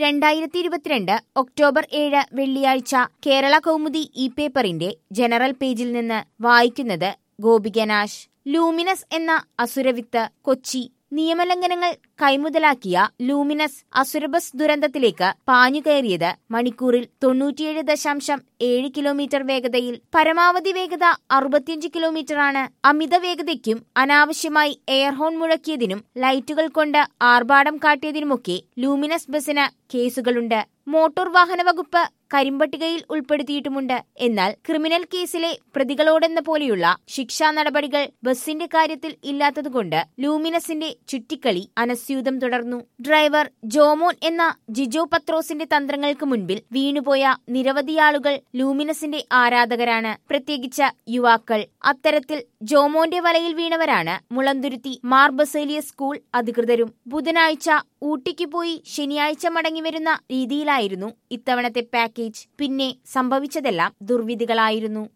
രണ്ടായിരത്തി ഇരുപത്തിരണ്ട് ഒക്ടോബർ ഏഴ് വെള്ളിയാഴ്ച കേരള കൗമുദി ഇ പേപ്പറിന്റെ ജനറൽ പേജിൽ നിന്ന് വായിക്കുന്നത് ഗോപികനാശ് ലൂമിനസ് എന്ന അസുരവിത്ത് കൊച്ചി നിയമലംഘനങ്ങൾ കൈമുതലാക്കിയ ലൂമിനസ് അസുരബസ് ദുരന്തത്തിലേക്ക് പാഞ്ഞുകയറിയത് മണിക്കൂറിൽ തൊണ്ണൂറ്റിയേഴ് ദശാംശം ഏഴ് കിലോമീറ്റർ വേഗതയിൽ പരമാവധി വേഗത അറുപത്തിയഞ്ച് കിലോമീറ്ററാണ് അമിത വേഗതയ്ക്കും അനാവശ്യമായി എയർഹോൺ മുഴക്കിയതിനും ലൈറ്റുകൾ കൊണ്ട് ആർഭാടം കാട്ടിയതിനുമൊക്കെ ലൂമിനസ് ബസിന് കേസുകളുണ്ട് മോട്ടോർ വാഹന വകുപ്പ് കരിമ്പട്ടികയിൽ ഉൾപ്പെടുത്തിയിട്ടുമുണ്ട് എന്നാൽ ക്രിമിനൽ കേസിലെ പ്രതികളോടെന്ന പോലെയുള്ള ശിക്ഷാ നടപടികൾ ബസിന്റെ കാര്യത്തിൽ ഇല്ലാത്തതുകൊണ്ട് ലൂമിനസിന്റെ ചുറ്റിക്കളി അനസ്യൂതം തുടർന്നു ഡ്രൈവർ ജോമോൻ എന്ന ജിജോ പത്രോസിന്റെ തന്ത്രങ്ങൾക്ക് മുൻപിൽ വീണുപോയ നിരവധി ആളുകൾ ലൂമിനസിന്റെ ആരാധകരാണ് പ്രത്യേകിച്ച് യുവാക്കൾ അത്തരത്തിൽ ജോമോന്റെ വലയിൽ വീണവരാണ് മുളന്തുരുത്തി മാർ ബസേലിയസ് സ്കൂൾ അധികൃതരും ബുധനാഴ്ച ഊട്ടിക്ക് പോയി ശനിയാഴ്ച മടങ്ങിവരുന്ന രീതിയിലായിരുന്നു ഇത്തവണത്തെ പാക്കേജ് പിന്നെ സംഭവിച്ചതെല്ലാം ദുർവിധികളായിരുന്നു